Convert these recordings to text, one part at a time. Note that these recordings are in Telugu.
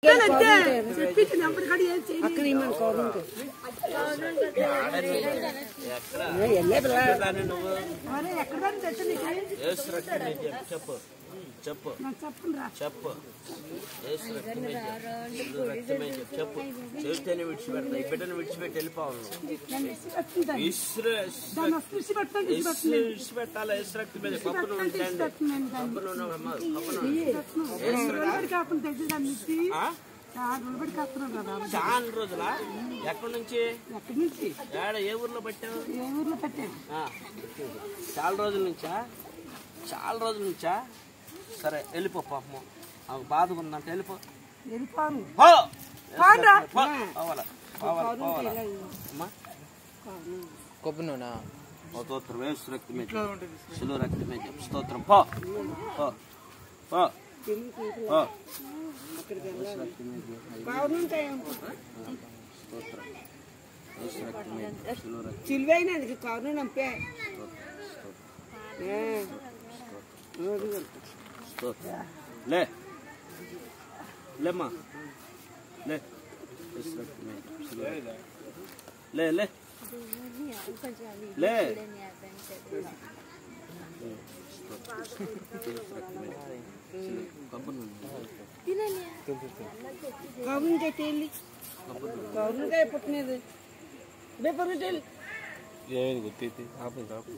దాన్ని నువ్వు ఏసు రక్తం ఏం చెప్పు చెప్పు చెప్పు చెప్పు ఏసు రక్తం ఏం చెప్పు ఇది రక్తం ఏం చెప్పు చెప్పు చెబితేనే విడిచిపెడతా ఈ బిడ్డను విడిచిపెట్టి వెళ్ళిపోవాలి నువ్వు. ఇస్రు ఇస్రు ఇస్రు విడిచిపెట్టాలి ఏసు రక్తం మీద పప్పు నూనె తేండి. పప్పు నూనె అమ్మ, పప్పు నూనె ఏసు రక్తం ఆ? చాలా రోజులా ఎక్కడి నుంచి ఏడ ఏ ఊర్లో పట్టావు ఆ, చాలా రోజుల నుంచా చాలా రోజుల నుంచా సరే వెళ్ళిపో పాపము ఆమెకు బాధగా ఉందంటే వెళ్ళిపో పో! పో! పోవాలా పోవాలా పోవాలా అమ్మా కొబ్బరి నూనె ఓ స్తోత్రం వేసు రక్తమే శిలువ రక్తమే చెప్పు స్తోత్రం పో పో పో పో యేసు రక్తమే చెప్పు. స్తోత్రం యేసు రక్తమే చెప్పు. శిలువ రక్తం సిల్వైనది కరుణ నంపే స్తోత్రం లే లేమ్మా లే యేసు రక్తమే చెప్పు. శిలువ రక్తం. లే లే లే కరుణ తెల్లి కరుణకాయ పుట్టినది బేపరు తెల్లి ఏది గుర్తి ఆపు ఆపు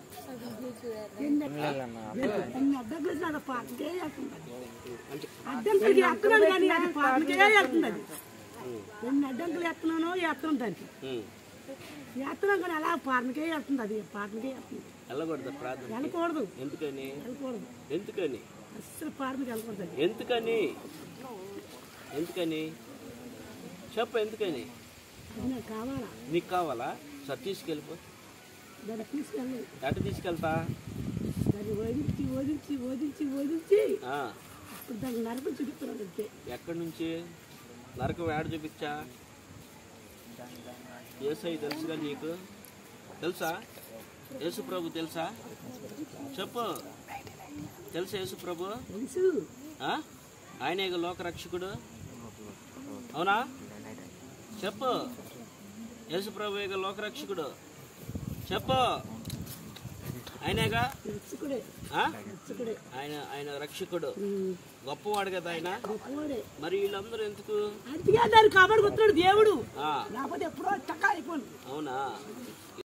అడ్డంకులు ఎత్తున్నాను కానీ అది పాటకే వెళ్తుంది అది ఎన్ని అడ్డంకులు ఎత్తున్నానో ఎత్తనం దానికి ఉమ్. ఎత్తనం కానీ అలా పాటకే వెళ్తుంది అది పాటకే వెళ్తుంది వెళ్ళకూడదు ప్రార్థన వెళ్ళకూడదు ఎందుకని వెళ్ళకూడదు ఎందుకని అస్సలు పాటకి వెళ్ళకూడదు అది ఎందుకని ఎందుకని చెప్పు ఎందుకని అది నాకు కావాలా నీకు కావాలా సరే తీసుకెళ్ళిపో దాన్ని తీసుకెళ్ళి ఎట తీసుకెళ్తా దాన్ని వదిలించి వదిలించి వదిలించి వదిలించి ఆ, ఇప్పుడు దానికి నరకం చూపిస్తున్నాడు అంతే ఎక్కడి నుంచి నరకం ఏడ చూపించా ఏసై తెలుసుగా నీకు తెలుసా యేసు ప్రభు తెలుసా చెప్పు తెలుసా యేసు ప్రభు తెలుసు ఆ? ఆయనేగా లోక రక్షకుడు అవునా చెప్పు యేసుప్రభుగా లోక రక్షకుడు చెప్పు ఆయనేగా రక్షకుడే ఆ? రక్షకుడే ఆయన ఆయన రక్షకుడు గొప్పవాడు కదా ఆయన గొప్పవాడే మరి వీళ్ళందరూ ఎందుకు అందుకే దాన్ని కాపాడుకుంటున్నాడు దేవుడు ఆ, లేకపోతే ఎప్పుడో చక్క అయిపోయింది అవునా